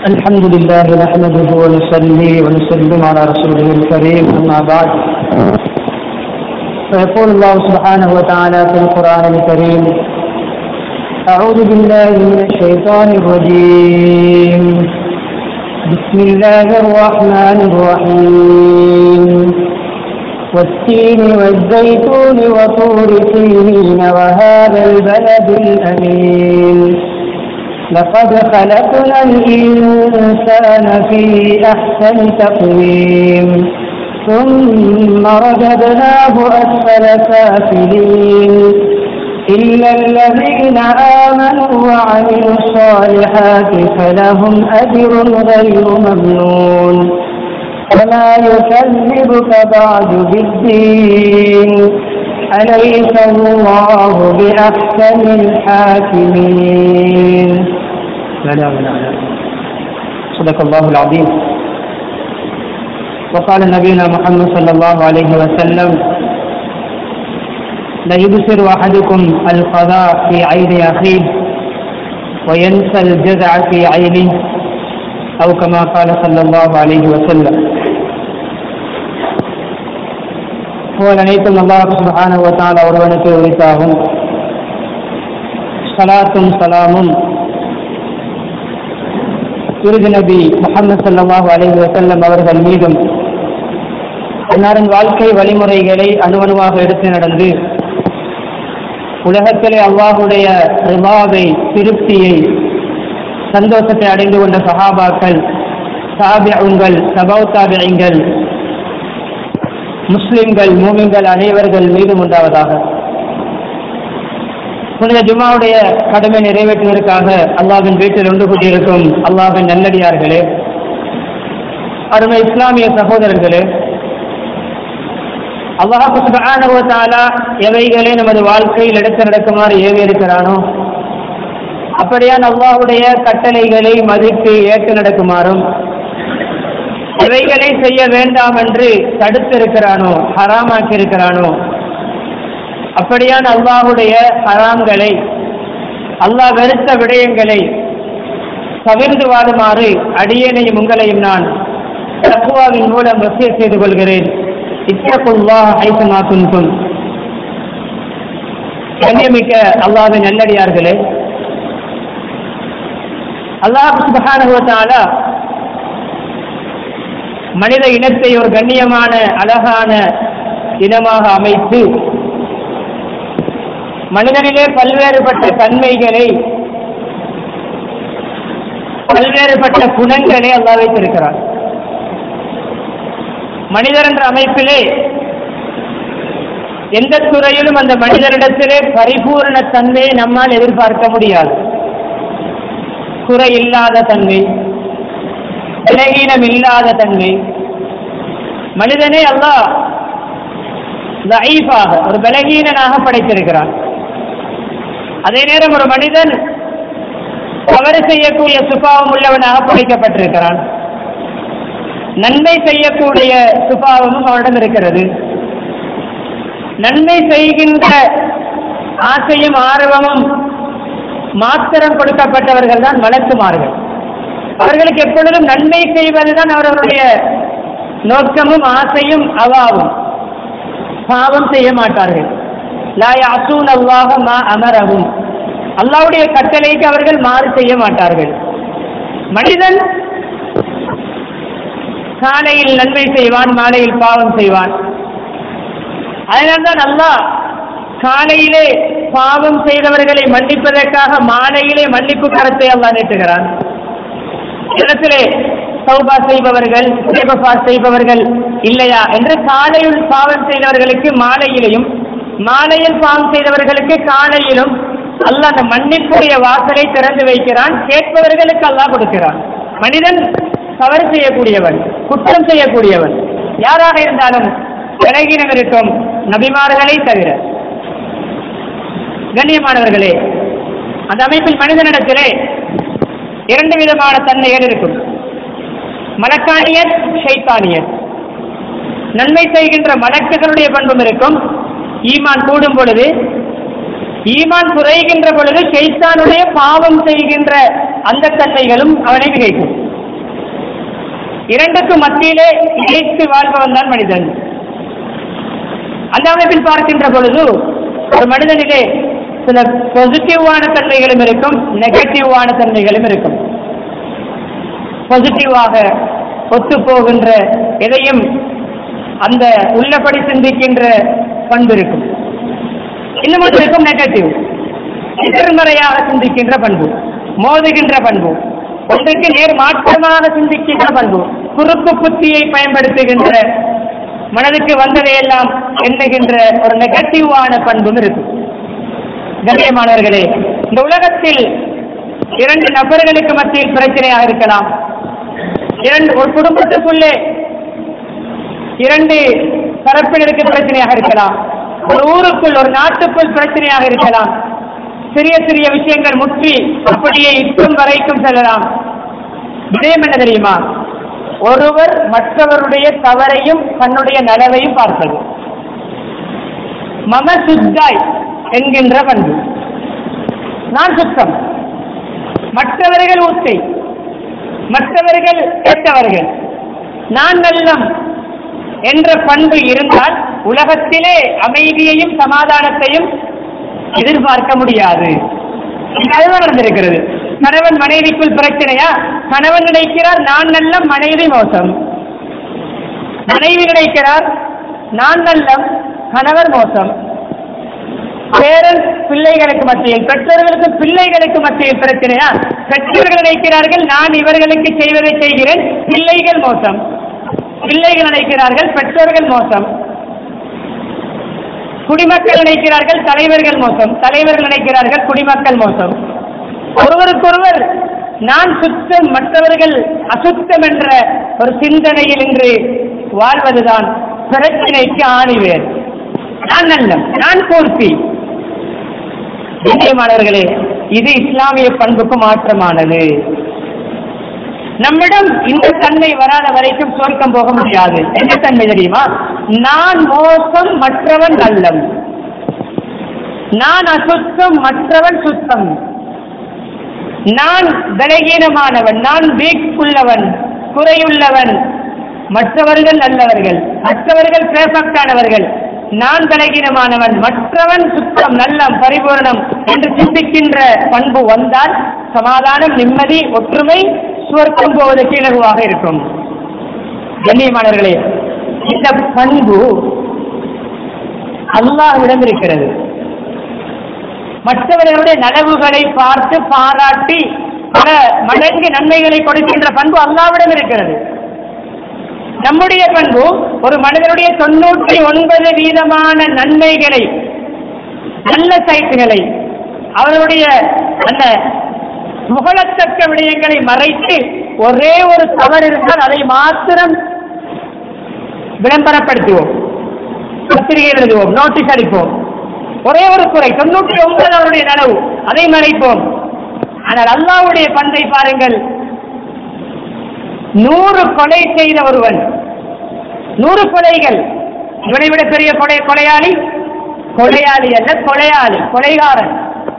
الحمد لله نحمده ونصلي ونسلم على رسوله الكريم أما بعد فيقول الله سبحانه وتعالى في القرآن الكريم أعوذ بالله من الشيطان الرجيم بسم الله الرحمن الرحيم والتين والزيتون وطور سينين وهذا البلد الأمين لقد خلقنا الإنسان في أحسن تقويم ثم رددناه أسفل سافلين إلا الذين آمنوا وعملوا الصالحات فلهم أجر غير ممنون وما يكذبك بعد بالدين أليس الله بأحسن الحاكمين بلى بلى صدق الله العظيم وقال نبينا محمد صلى الله عليه وسلم لا يبصر أحدكم القضاء في عين أخيه وينسى الجزع في عينه أو كما قال صلى الله عليه وسلم புகழ் அனைத்தும் அல்லாஹ் சுபஹானஹு வ தஆலா ஒருவனுக்கு உரித்தாகும் சலாத்தும் சலாமும் இறுதி நபி முஹம்மது ஸல்லல்லாஹு அலைஹி வஸல்லம் அவர்கள் மீதும் அன்னாரின் வாழ்க்கை வழிமுறைகளை அணுவணுவாக எடுத்து நடந்து உலகத்திலே அல்லாஹுடைய ரிபாவை திருப்தியை சந்தோஷத்தை அடைந்து கொண்ட சஹாபாக்கள் சாபியங்கள் சபௌ தாபியங்கள் முஸ்லிம்கள் மூமின்கள் அனைவர்கள் மீதும் உண்டாவதாக புனித ஜுமாவுடைய கடமை நிறைவேற்றுவதற்காக அல்லாவின் வீட்டில் ஒன்று கூட்டியிருக்கும் அல்லாவின் நல்லடியார்களே அருமை இஸ்லாமிய சகோதரர்களே அல்லாஹு சுபஹானஹு எவைகளே நமது வாழ்க்கையில் எடுத்து நடக்குமாறு ஏவி இருக்கிறானோ அப்படியான் அல்லாஹுடைய கட்டளைகளை மதித்து ஏற்று நடக்குமாறும் இவைகளை செய்ய வேண்டாம் என்று தடுத்திருக்கிறானோ ஹராமாக்கி இருக்கிறானோ அப்படியான் அல்லாஹுடைய ஹராம்களை அல்லாஹ் வெறுத்த விடயங்களை தவிர்ந்து வாழுமாறு அடியேனையும் உங்களையும் நான் தக்குவாவின் மூலம் வசிய செய்து கொள்கிறேன் இத்தகுல்லா ஐசமா துன்கும் கண்ணியமிக்க அல்லாவின் நல்லடியார்களே அல்லாஹ் சுபஹானுவத்தால மனித இனத்தை ஒரு கண்ணியமான அழகான இனமாக அமைத்து மனிதனிலே பல்வேறுபட்ட தன்மைகளை பல்வேறுபட்ட குணங்களை அல்லா வைத்திருக்கிறார் மனிதர் என்ற அமைப்பிலே எந்த துறையிலும் அந்த மனிதரிடத்திலே பரிபூர்ண தன்மையை நம்மால் எதிர்பார்க்க முடியாது குறை இல்லாத தன்மை பலகீனம் இல்லாத தன்மை மனிதனே அல்லாஹ் லைஃபாக ஒரு பலகீனனாக படைத்திருக்கிறான் அதே நேரம் ஒரு மனிதன் தவறு செய்யக்கூடிய சுபாவம் உள்ளவனாக படைக்கப்பட்டிருக்கிறான் நன்மை செய்யக்கூடிய சுபாவமும் அவனிடம் இருக்கிறது நன்மை செய்கின்ற ஆசையும் ஆர்வமும் மாத்திரம் கொடுக்கப்பட்டவர்கள் தான் வளர்த்துமார்கள் அவர்களுக்கு எப்பொழுதும் நன்மை செய்வதுதான் அவர்களுடைய நோக்கமும் ஆசையும் அவாவும் பாவம் செய்ய மாட்டார்கள் லாய் அசூன் அல்லாஹ மா அமரவும் அல்லாவுடைய கட்டளைக்கு அவர்கள் மாறு செய்ய மாட்டார்கள் மனிதன் காலையில் நன்மை செய்வான் மாலையில் பாவம் செய்வான் அதனால்தான் அல்லாஹ் காலையிலே பாவம் செய்தவர்களை மன்னிப்பதற்காக மாலையிலே மன்னிப்பு கரத்தை அல்லா நீட்டுகிறான் இடத்திலே சௌபா செய்பவர்கள் சேபபா செய்பவர்கள் இல்லையா என்று காலையில் பாவம் செய்தவர்களுக்கு மாலையிலையும் மாலையில் பாவம் செய்தவர்களுக்கு காலையிலும் அல்லாஹ் அந்த மன்னிப்புடைய வாசலை திறந்து வைக்கிறான் கேட்பவர்களுக்கு அல்லாஹ் கொடுக்கிறான் மனிதன் தவறு செய்யக்கூடியவன் குற்றம் செய்யக்கூடியவன் யாராக இருந்தாலும் விலகினம் இருக்கும் நபிமார்களை தவிர கண்ணியமானவர்களே அந்த அமைப்பில் மனிதனிடத்திலே இரண்டு விதமான தன்மைகள் இருக்கும் மலக்கானியர் ஷைத்தானியர் நன்மை செய்கின்ற மலக்குகளுடைய பண்பும் இருக்கும் ஈமான் கூடும் பொழுது ஈமான் குறைகின்ற பொழுது ஷைத்தானுடைய பாவம் செய்கின்ற அந்த தன்மைகளும் அவனை மிகைக்கும் இரண்டுக்கும் மத்தியிலே இணைத்து வாழ்பவன் தான் மனிதன் அந்த அமைப்பில் பார்க்கின்ற பொழுது ஒரு மனிதனிலே சில பாசிட்டிவான தன்மைகளும் இருக்கும் நெகட்டிவான தன்மைகளும் இருக்கும் பாசிட்டிவாக ஒத்து போகின்ற எதையும் அந்த உள்ளபடி சிந்திக்கின்ற பண்பு இருக்கும் இன்னும் ஒன்று இருக்கும் நெகட்டிவ் எதிர்மறையாக சிந்திக்கின்ற பண்பு மோதுகின்ற பண்பு ஒன்றுக்கு நேர் மாற்றமாக சிந்திக்கின்ற பண்பு குறுக்கு புத்தியை பயன்படுத்துகின்ற மனதுக்கு வந்ததையெல்லாம் எண்ணுகின்ற ஒரு நெகட்டிவான பண்பும் இருக்கும் கண்ணியமானவர்களே இந்த உலகத்தில் இரண்டு நபர்களுக்கு மத்தியில் பிரச்சனையாக இருக்கலாம் இரண்டு ஒரு குடும்பத்துக்குள்ளே இரண்டு தரப்பினருக்கு பிரச்சனையாக இருக்கலாம் ஒரு ஊருக்குள் ஒரு நாட்டுக்குள் பிரச்சனையாக இருக்கலாம் சிறிய சிறிய விஷயங்கள் முற்றி அப்படியே இட்டும் வரைக்கும் செல்லலாம் விடயம் என்ன தெரியுமா ஒருவர் மற்றவருடைய தவறையும் தன்னுடைய நலவையும் பார்ப்பது மம சுத்தாய் என்கின்ற பண்பு நான் சுத்தம் மற்றவர்கள் ஊத்தை மற்றவர்கள் கெட்டவர்கள் நான் நல்லம் என்ற பண்பு இருந்தால் உலகத்திலே அமைதியையும் சமாதானத்தையும் எதிர்பார்க்க முடியாது அதுதான் நடந்திருக்கிறது கணவன் மனைவிக்குள் பிரச்சனையா கணவன் நினைக்கிறார் நான் நல்ல மனைவி மோசம் மனைவி நினைக்கிறார் நான் நல்லம் கணவர் மோசம் பேரன் பிள்ளைகளுக்கு மத்தியில் பெற்றோர்களுக்கு பிள்ளைகளுக்கு மத்தியில் பிரச்சனையா பெற்றோர்கள் நினைக்கிறார்கள் நான் இவர்களுக்கு செய்வதை செய்கிறேன் பிள்ளைகள் மோசம் பிள்ளைகள் நினைக்கிறார்கள் பெற்றோர்கள் மோசம் குடிமக்கள் நினைக்கிறார்கள் தலைவர்கள் மோசம் தலைவர்கள் நினைக்கிறார்கள் குடிமக்கள் மோசம் ஒருவருக்கொருவர் நான் சுத்தம் மற்றவர்கள் அசுத்தம் என்ற ஒரு சிந்தனையில் இன்று வாழ்வதுதான் பிரச்சனைக்கு ஆணிவேர் நான் நல்லம் நான் பூர்த்தி நிச்சயமானவர்களே இது இஸ்லாமிய பண்புக்கு மாற்றமானது நம்மிடம் இந்த தன்மை வராத வரைக்கும் சொர்க்கம் போக முடியாது என்ன தன்மை தெரியுமா நான் மோசம் மற்றவன் நல்லம் நான் அசுத்தம் மற்றவன் சுத்தம் நான் பலகீனமானவன் நான் வீக் உள்ளவன் குறையுள்ளவன் மற்றவர்கள் நல்லவர்கள் மற்றவர்கள் பேசக்கானவர்கள் நான் பலகீனமானவன் மற்றவன் சுத்தம் நல்லம் பரிபூரணம் என்று சிந்திக்கின்ற பண்பு வந்தால் சமாதானம் நிம்மதி ஒற்றுமை சுவர்க்கம் போவதற்கு இலகுவாக இருக்கும் கண்ணியமானவர்களே இந்த பண்பு அல்லாஹ்விடம் இருக்கிறது மற்றவர்களுடைய நனவுகளை பார்த்து பாராட்டி பல மடங்கு நன்மைகளை கொடுக்கின்ற பண்பு அல்லாவிடம் இருக்கிறது நம்முடைய பண்பு ஒரு மனிதனுடைய தொண்ணூற்றி ஒன்பது வீதமான நன்மைகளை நல்ல சைட்டுகளை அவர்களுடைய அந்த புகழத்தக்க விடயங்களை மறைத்து ஒரே ஒரு தவறு இருந்தால் அதை மாத்திரம் விளம்பரப்படுத்துவோம் பத்திரிகை எழுதுவோம் நோட்டீஸ் அடிப்போம் ஒரே ஒரு குறை தொண்ணூற்றி ஒன்பது அவருடைய நனவு அதை மறைப்போம் ஆனால் அல்லாவுடைய பண்பை பாருங்கள் நூறு கொலை செய்த ஒருவன் நூறு கொலைகள் இவனை விட பெரிய கொலை கொலையாளி கொலையாளி அல்ல கொலையாளி கொலைகாரன்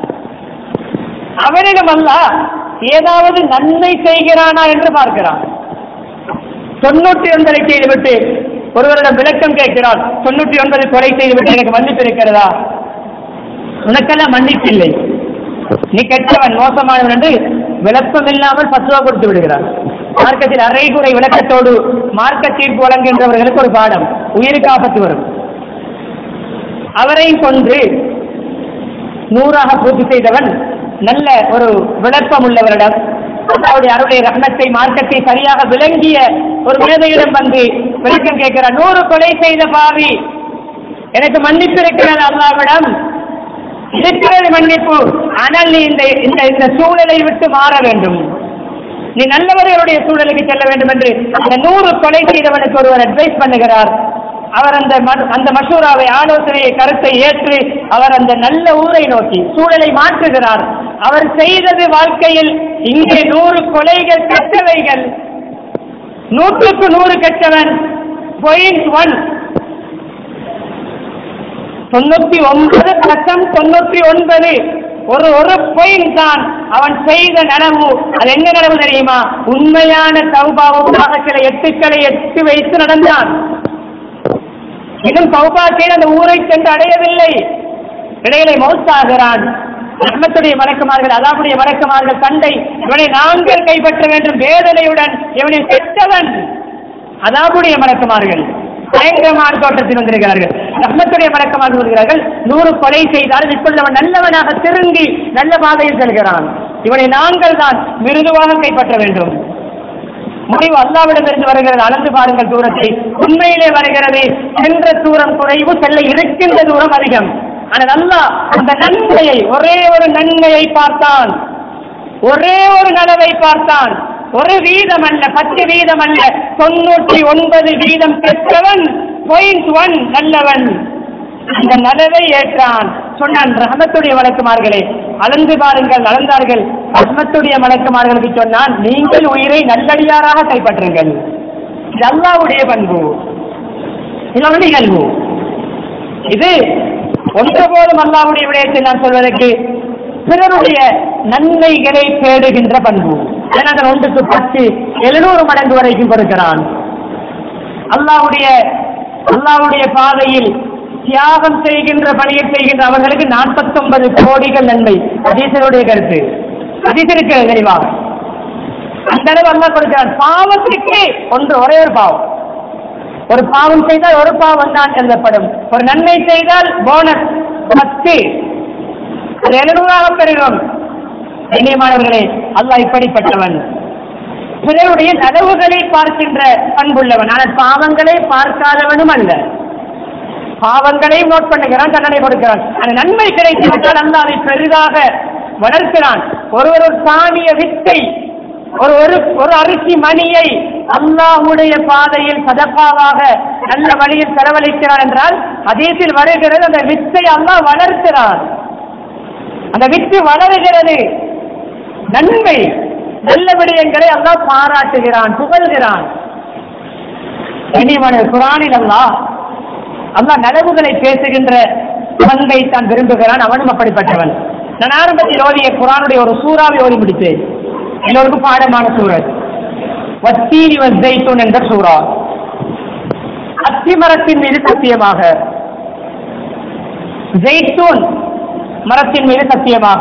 அவனிடம் அல்ல ஏதாவது நன்மை செய்கிறானா என்று பார்க்கிறான் தொண்ணூற்றி ஒன்பதை செய்துவிட்டு ஒருவரிடம் விளக்கம் கேட்கிறான் தொண்ணூற்றி ஒன்பது கொலை செய்துவிட்டு எனக்கு மன்னிப்பு இருக்கிறதா உனக்கெல்லாம் மன்னிப்பில்லை நீ கெட்டவன் மோசமானவன் என்று விளக்கம் இல்லாமல் பத்துவா கொடுத்து விடுகிறார் மார்க்கத்தில் அரைகுறை விளக்கத்தோடு மார்க்க தீர்ப்பு வழங்குகின்றவர்களுக்கு ஒரு பாடம் உயிருக்கு ஆபத்து வரும் அவரை கொன்று நூறாக பூர்த்தி செய்தவன் நல்ல ஒரு விளக்கம் உள்ளவரிடம் அவருடைய அருடைய ரகணத்தை மார்க்கத்தை சரியாக விளங்கிய ஒரு மேதையிடம் வந்து விளக்கம் கேட்கிறார் நூறு கொலை செய்த பாவி எனக்கு மன்னிப்பு இருக்கிறது அல்லாவிடம் இருக்கிறது மன்னிப்பு ஆனால் நீ இந்த இந்த இந்த சூழலை விட்டு மாற வேண்டும் நீ நல்லவர்களுடைய சூழலுக்கு செல்ல வேண்டும் என்று அந்த நூறு கொலை செய்தவனுக்கு ஒருவர் அட்வைஸ் பண்ணுகிறார் அவர் அந்த ம- அந்த மசூராவை ஆலோசனையை கருத்தை ஏற்று அவர் அந்த நல்ல ஊரை நோக்கி சூழலை மாற்றுகிறார் அவர் செய்தது வாழ்க்கையில் இங்கே நூறு கொலைகள் கெட்டவைகள் நூற்றுக்கு நூறு கெட்டவன் பாயிண்ட் ஒன் தொண்ணூத்தி ஒன்பது லட்சம் தொண்ணூற்றி ஒன்பது ஒரு ஒரு பொயின் தான் அவன் செய்த நனவு அது என்ன நனவு தெரியுமா உண்மையான சௌபாவுக்காக சில எட்டுக்களை எட்டு வைத்து நடந்தான் இன்னும் சௌபா செய்து அந்த ஊரை சென்று அடையவில்லை இடையிலே மௌத்தாகிறான் ரஹ்மத்துடைய மலக்குமார்கள் அல்லாஹ்வுடைய மலக்குமார்கள் தந்தை இவனை நாங்கள் கைப்பற்ற வேண்டும் வேதனையுடன் இவனை பெற்றவன் அதாவுடைய மலக்குமார்கள் பயங்கரமான தோட்டத்தில் வந்திருக்கிறார்கள் ரஹ்மத்துடைய மலக்குமார்கள் வருகிறார்கள் நூறு கொலை செய்தாலும் இப்பொழுது அவன் நல்லவனாக திரும்பி நல்ல பாதையில் செல்கிறான் இவனை நாங்கள் தான் மிருதுவாக கைப்பற்ற வேண்டும் முடிவு அல்லாவிடமிருந்து வருகிறது அளந்து பாருங்கள் தூரத்தை உண்மையிலே வருகிறது சென்ற தூரம் குறைவு செல்ல இருக்கின்ற தூரம் அதிகம் ஆனால் அல்லாஹ் அந்த நன்மையை ஒரே ஒரு நன்மையை பார்த்தான் ஒரே ஒரு நலவை பார்த்தான் ஒரு வீதம் அல்ல பத்து வீதம் அல்ல தொண்ணூற்றி ஒன்பது வீதம் பெற்றவன் பாயிண்ட் ஒன் நல்லவன் அந்த நலவை ஏற்றான் சொன்னான் ரஹமத்துடைய வழக்குமார்களே அளந்து பாருங்கள் அளந்தார்கள் ரஹமத்துடைய வழக்குமார்களுக்கு சொன்னான் நீங்கள் உயிரை நல்லடியாராக கைப்பற்றுங்கள் இது அல்லாவுடைய பண்பு இதோட நிகழ்வு இது ஒன்று போதும் அல்லாவுடைய விடயத்தை நான் சொல்வதற்கு பிறருடைய நன்மைகளை தேடுகின்ற பண்பு ஏனென்றால் ஒன்றுக்கு பத்து எழுநூறு மடங்கு வரைக்கும் கொடுக்கிறான் அல்லாவுடைய அல்லாவுடைய பாதையில் தியாகம் செய்கின்ற பணியை செய்கின்ற அவர்களுக்கு நாற்பத்தொன்பது கோடிகள் நன்மை அதீசருடைய கருத்து அதீசருக்கு தெளிவாக அந்த அளவு அல்லா கொடுக்கிறான் பாவத்திற்கு ஒன்று ஒரே ஒரு பாவம் ஒரு பாவம் செய்தால் ஒரு பாவம் தான் எழுதப்படும் ஒரு நன்மை செய்தால் போனஸ் பத்து அது எழுநூறாக பெறுகிறோம் கண்ணியமானவர்களே அல்லாஹ் இப்படிப்பட்டவன் பிறருடைய நலவுகளை பார்க்கின்ற பண்புள்ளவன் ஆனால் பாவங்களை பார்க்காதவனும் அல்ல பாவங்களை நோட் பண்ணுகிறான் தண்டனை கொடுக்கிறான் அந்த நன்மை கிடைத்துவிட்டால் அல்ல அதை பெரிதாக வளர்க்கிறான் ஒருவர் ஒரு சாமிய வித்தை ஒரு ஒரு ஒரு அரிசி மணியை அல்லாஹுடைய பாதையில் சதப்பாவாக நல்ல வழியில் செலவழிக்கிறான் என்றால் அதேசில் வருகிறது அந்த வித்தை அல்லாஹ் வளர்க்கிறான் அந்த வித்து வளருகிறது நன்மை நல்ல விடயங்களை அல்லாஹ் பாராட்டுகிறான் புகழ்கிறான் இனிமன குரானில் அல்லாஹ் அல்லாஹ் நலவுகளை பேசுகின்ற பண்பை தான் விரும்புகிறான் அவனும் அப்படிப்பட்டவன் நான் ஆரம்பத்தில் ஓதிய குரானுடைய ஒரு சூறாவை ஓதி முடித்தேன் எல்லோருக்கும் பாடமான சூரத் வத்தீனி வஸ்தைத்தூன் என்ற சூறா அத்தி மரத்தின் மீது சத்தியமாக ஜெய்தூன் மரத்தின் மீது சத்தியமாக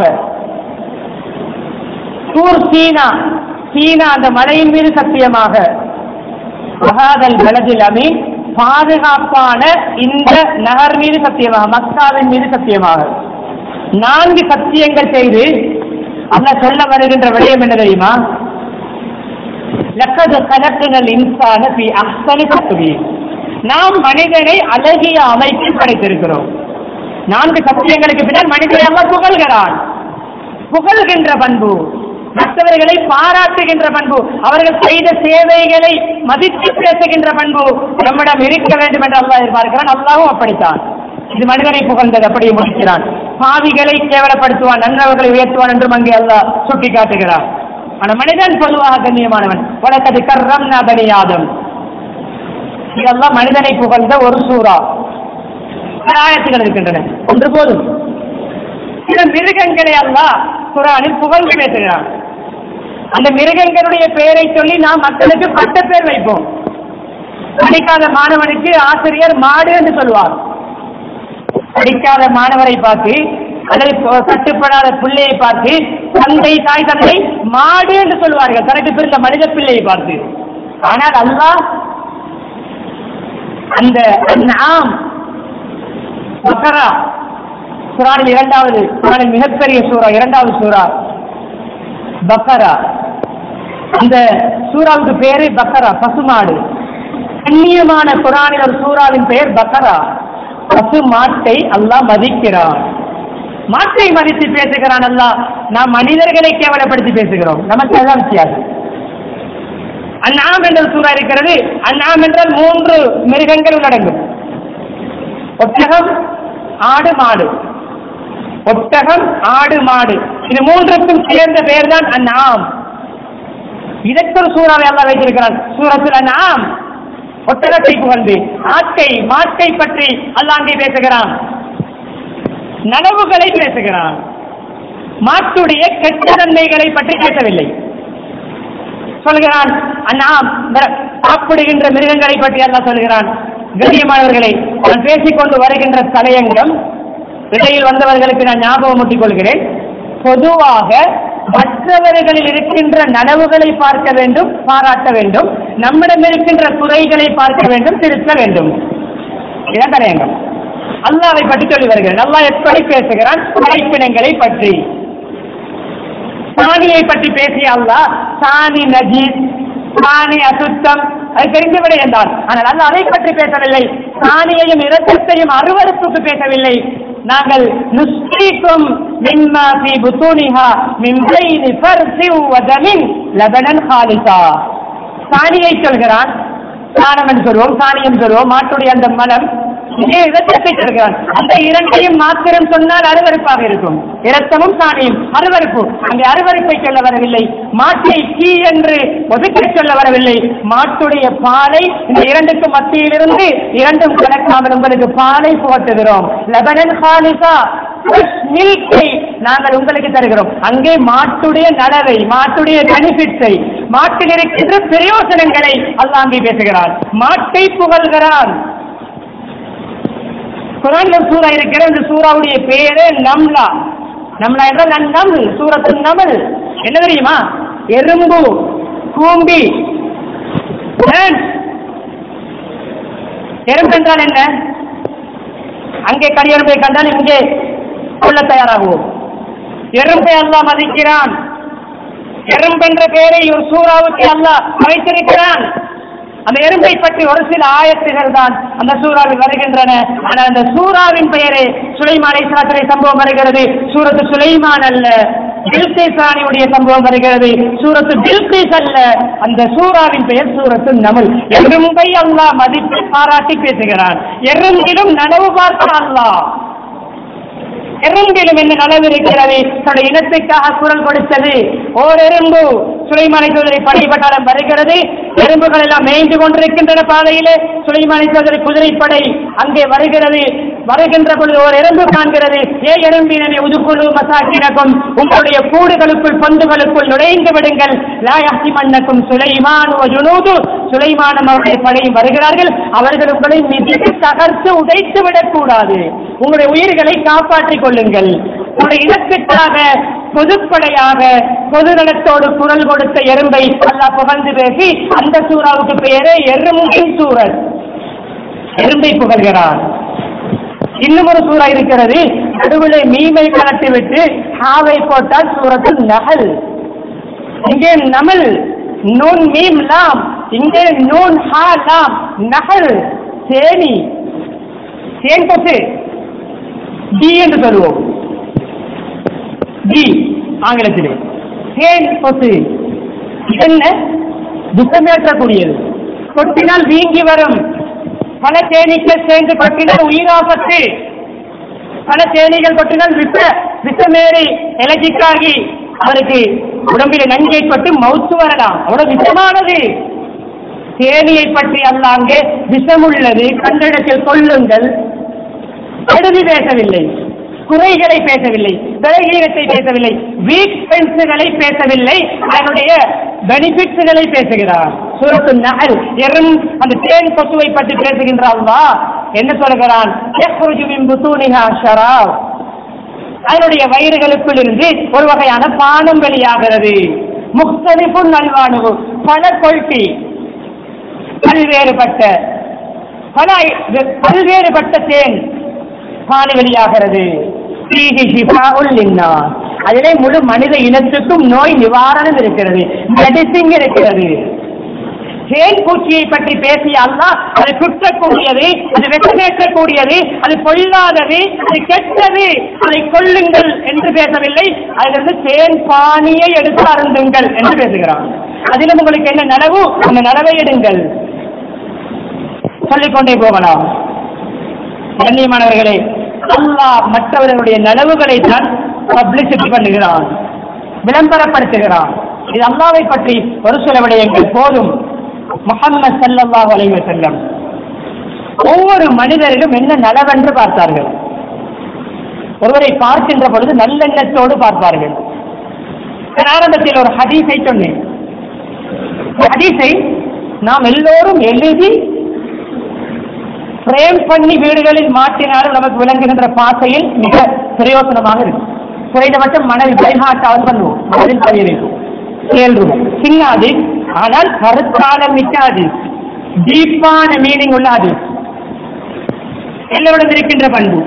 தூர் சீனா சீனா அந்த மலையின் மீது சத்தியமாக மகாதல் பலதில் அமீன் பாதுகாப்பான இந்த நகர் மீது சத்தியமாக மக்காவின் மீது சத்தியமாக நான்கு சத்தியங்கள் செய்து அல்ல சொல்ல வருகின்ற விடயம் என்ன தெரியுமா லக்கது கலக்குனல் இன்சான பி அஹ்சனி தக்வீம். நாம் மனிதனை அழகிய அமைப்பில் படைத்திருக்கிறோம் நான்கு சத்தியங்களுக்கு பின்னால் மனிதனை அல்லாஹ் புகழ்கிறான் புகழ்கின்ற பண்பு மற்றவர்களை பாராட்டுகின்ற பண்பு அவர்கள் செய்த சேவைகளை மதித்து பேசுகின்ற பண்பு நம்மிடம் இருக்க வேண்டும் என்று அல்லாஹ் எதிர்பார்க்கிறான் அல்லாஹும் அப்படித்தான் இது மனிதனை புகழ்ந்தது அப்படியே முடிக்கிறான் பாவிகளை கேவலப்படுத்துவான் நல்லவர்களை உயர்த்துவான் என்றும் அங்கே அல்லாஹ் சுட்டி காட்டுகிறான் ஆனால் மனிதன் பொதுவாக கண்ணியமானவன் உலகது கர்ரம் நபனியாதம் இதெல்லாம் மனிதனை புகழ்ந்த ஒரு சூறா பல ஆயத்துகள் இருக்கின்றன ஒன்று போதும் சில மிருகங்களை அல்லாஹ் குரானில் புகழ்ந்து பேசுகிறான் அந்த மிருகங்களுடைய பெயரை சொல்லி நாம் மக்களுக்கு பட்ட பேர் வைப்போம் படிக்காத மாணவனுக்கு ஆசிரியர் மாடு என்று சொல்வார் படிக்காத மாணவரை பார்த்து அல்லது ப- கட்டுப்படாத பிள்ளையை பார்த்து தந்தை தாய் தந்தை மாடு என்று சொல்வார்கள் தனக்கு பிறந்த மனித பிள்ளையை பார்த்து ஆனால் அல்லாஹ் அந்த நாம் பக்கரா குரானில் இரண்டாவது குரானில் மிகப்பெரிய சூறா இரண்டாவது சூறா பக்கரா அந்த சூறாவுக்கு பேரு பக்கரா பசுமாடு கண்ணியமான குரானில் ஒரு சூறாவின் பெயர் பக்கரா பசு மாட்டை அல்லாஹ் மதிக்கிறான் மாட்டை மதித்து பேசுகிறான் அல்லாஹ் நாம் மனிதர்களை கேவலப்படுத்தி பேசுகிறோம் நமக்கு அதான் வித்தியாசம் அந்நாம் என்ற சூறா இருக்கிறது அந்நாம் என்றால் மூன்று மிருகங்கள் உள்ளடங்கும் ஒட்டகம் ஆடு மாடு ஒட்டகம் ஆடு மாடு இது மூன்றுக்கும் சேர்ந்த பெயர் தான் அந்நாம் இதற்கு ஒரு சூறாவை அல்லாஹ் வைத்திருக்கிறான் சூரத்தில் அந்நாம் ஒட்டகத்தை புகழ்ந்து ஆட்டை மாட்டை பற்றி அல்லாஹ் அங்கே பேசுகிறான் நனவுகளை பேசுகிறான் மாட்டுடைய கெட்ட நன்மைகளை பற்றி பேசவில்லை சொல்கிறான் நாம் சாப்பிடுகின்ற மிருகங்களை பற்றி அல்லாஹ் சொல்கிறான் கண்ணியமானவர்களை நான் பேசிக்கொண்டு வருகின்ற தலையங்கம் இடையில் வந்தவர்களுக்கு நான் ஞாபகம் ஊட்டிக் கொள்கிறேன் பொதுவாக மற்றவர்களில் இருக்கின்ற நனவுகளை பார்க்க வேண்டும் பாராட்ட வேண்டும் நம்மிடம் இருக்கின்ற குறைகளை பார்க்க வேண்டும் திருத்த வேண்டும் இதான் தலையங்கம் அல்லாவை பற்றி சொல்லி வருகிறேன் அல்லாஹ் எப்படி பேசுகிறான் படைப்பினங்களை பற்றி சாணியை பற்றி பேசிய அல்லாஹ் சாணி நஜீஸ் சாணி அசுத்தம் அது தெரிந்து விட என்றான் ஆனால் அல்லாஹ் அதை பற்றி பேசவில்லை சாணியையும் இரத்தத்தையும் அருவருப்புக்கு பேசவில்லை நாங்கள் நுஸ்ரீக்கும் மிம்மா ஃபி புத்தூனிஹா மின் பைனி ஃபர்சி வ தமின் லபனன் ஹாலிசா சாணியை சொல்கிறான் சாணம் என்று சொல்வோம் சாணியம் சொல்வோம் மாட்டுடைய அந்த மலம் இதே இரத்தத்தை சொல்கிறான் அந்த இரண்டையும் மாத்திரம் சொன்னால் அருவருப்பாக இருக்கும் இரத்தமும் சாணியும் அருவருப்பு அங்கே அருவருப்பை சொல்ல வரவில்லை மாட்டை கீ என்று ஒதுக்க சொல்ல வரவில்லை மாட்டுடைய பாலை இந்த இரண்டுக்கும் மத்தியிலிருந்து இரண்டும் கணக்காமல் உங்களுக்கு பாலை புகட்டுகிறோம் லெபனன் ஹாலிசா மில்கை நாங்கள் உங்களுக்கு தருகிறோம் அங்கே மாட்டுடைய நலவை மாட்டுடைய பெனிஃபிட்ஸை மாட்டில் இருக்கின்ற பிரயோசனங்களை அல்லாங்கே பேசுகிறான் மாட்டை புகழ்கிறான் குரான்ல ஒரு சூறா இருக்கிற இந்த சூறாவுடைய பேரு நம்லா நம்லா என்றால் நம் சூரத்து நமல் என்ன தெரியுமா எறும்பு கூம்பி ant. எறும்பு என்றால் என்ன அங்கே கடியெறும்பை கண்டால் இங்கே கொள்ள தயாராகுவோம் எறும்பை அல்லாஹ் மதிக்கிறான் எறும்பென்ற பெயரை ஒரு சூறாவுக்கு அல்லாஹ் வைத்திருக்கிறான் அந்த எறும்பை பற்றி ஒரு சில ஆயத்துகள் தான் அந்த சூறாவில் வருகின்றன ஆனால் அந்த சூறாவின் பெயரே சுலைமான் இஸ்லாத்திரை சம்பவம் வருகிறது சூரத்து சுலைமான் அல்ல பில்கேஸ் ராணியுடைய சம்பவம் வருகிறது சூரத்து பில்கேஸ் அல்ல அந்த சூறாவின் பெயர் சூரத்து நமல் எறும்பை அல்லாஹ் மதித்து பாராட்டி பேசுகிறான் எறும்பிலும் நனவு பார்த்த அல்லாஹ் எறும்பிலும் என்ன நலவு இருக்கிறது தன்னுடைய இனத்துக்காக குரல் கொடுத்தது ஓர் எறும்பு சுலைமானை சோதரி படைப்பட்டாளம் வருகிறது எறும்புகள் எல்லாம் மேய்ந்து கொண்டிருக்கின்றன பாதையிலே சுலைமானை சோதரி குதிரைப்படை அங்கே வருகிறது வருகின்ற பொழுது ஒரு எறும்பு காண்கிறது ஏ எறும்பினனை உதுக்குழு மசாக்கினக்கும் உங்களுடைய கூடுகளுக்குள் பந்துகளுக்குள் நுழைந்து விடுங்கள் லாயாசி மன்னக்கும் சுலைமான் ஜுனூது சுலைமானம் அவருடைய படையும் வருகிறார்கள் அவர்கள் உங்களை மிதித்து தகர்த்து உடைத்து விடக்கூடாது உங்களுடைய உயிர்களை காப்பாற்றிக் கொள்ளுங்கள் உங்களுடைய இலக்கிற்காக பொதுப்படையாக பொது நலத்தோடு குரல் கொடுத்த எறும்பை அல்லாஹ் புகழ்ந்து பேசி அந்த சூறாவுக்கு பெயரே எறும்பின் சூரல் எறும்பை புகழ்கிறார் இன்னும் ஒரு சூறா இருக்கிறது நடுவிலே மீமை கலட்டி விட்டு ஹாவை போட்டால் சூரத்தில் நகல் இங்கே நமல் நூன் மீம் லாம் இங்கே நூன் ஹா லாம் நகல் தேனி தேன் கொசு டி என்று சொல்லுவோம் டி ஆங்கிலத்திலே தேன் கொசு என்ன துக்கமேற்றக்கூடியது கொட்டினால் வீங்கி வரும் பல தேனீக்கள் சேர்ந்து கொட்டினால் உயிராபத்து பல தேனீகள் கொட்டினால் விஷ விஷமேறி எலர்ஜிக்காகி அவருக்கு உடம்பில் நஞ்சை பட்டு மவுத்து வரலாம் அவ்வளவு விஷமானது தேனியை பற்றி அல்லாங்கே விஷமுள்ளது கண்டிடத்தில் கொள்ளுங்கள் கடுதி பேசவில்லை குறைகளை பேசவில்லை பலகீனத்தை பேசவில்லை வீக் பென்ஸுகளை பேசவில்லை அதனுடைய பெனிஃபிட்ஸ்களை பேசுகிறார் சூரத்து நகல் எறும் அந்த தேன் கொசுவை பற்றி பேசுகின்ற அல்லாஹ் என்ன சொல்கிறான் யக்ருஜு மின் புத்தூனிஹா ஷராப் அதனுடைய வயிறுகளுக்குள் இருந்து ஒரு வகையான பானம் வெளியாகிறது முக்தலிப்பு நல்வானு பல கொள்கை பல்வேறுபட்ட பல பல்வேறுபட்ட தேன் பானி வெளியாகிறது ஃபீஹி ஷிஃபாஉல் லின்னாஸ். அதிலே முழு மனித இனத்துக்கும் நோய் நிவாரணம் இருக்கிறது மெடிசின் இருக்கிறது தேன் பூச்சியை பற்றி பேசிய அல்லாஹ் அது குற்றக்கூடியது அது வெற்றமேற்றக்கூடியது அது பொல்லாதது அது கெட்டது அதை கொள்ளுங்கள் என்று பேசவில்லை அதிலிருந்து தேன் பானியை எடுத்து அருந்துங்கள் என்று பேசுகிறான் அதிலும் உங்களுக்கு என்ன நனவு அந்த நனவை எடுங்கள் சொல்லிக்கொண்டே போகலாம் கண்ணியமானவர்களே அல்லாஹ் மற்றவர்களுடைய நனவுகளை தான் பப்ளிசிட்டி பண்ணுகிறான் விளம்பரப்படுத்துகிறான் இது அல்லாவை பற்றி ஒரு சில விடயங்கள் போதும் முகம்மது ஸல்லல்லாஹு அலைஹி வஸல்லம் ஒவ்வொரு மனிதரிலும் என்ன நலவென்று பார்த்தார்கள் ஒருவரை பார்க்கின்ற பொழுது நல்லெண்ணத்தோடு பார்ப்பார்கள் நான் ஆரம்பத்தில் ஒரு ஹதீஸை சொன்னேன் இந்த ஹதீஸை நாம் எல்லோரும் எழுதி பிரேம் பண்ணி வீடுகளில் மாற்றினாலும் நமக்கு விளங்குகின்ற பாசையில் மிக பிரயோசனமாக இருக்கும் குறைந்தபட்சம் மனதில் பரிமாற்றாவது பண்ணுவோம் மனதில் பதிய வைக்கும் கேள்வோம் சின்னாது ஆனால் கருத்தாளம் மிக்காது டீப்பான மீனிங் உள்ள அது எல்லோரிடம் இருக்கின்ற பண்பு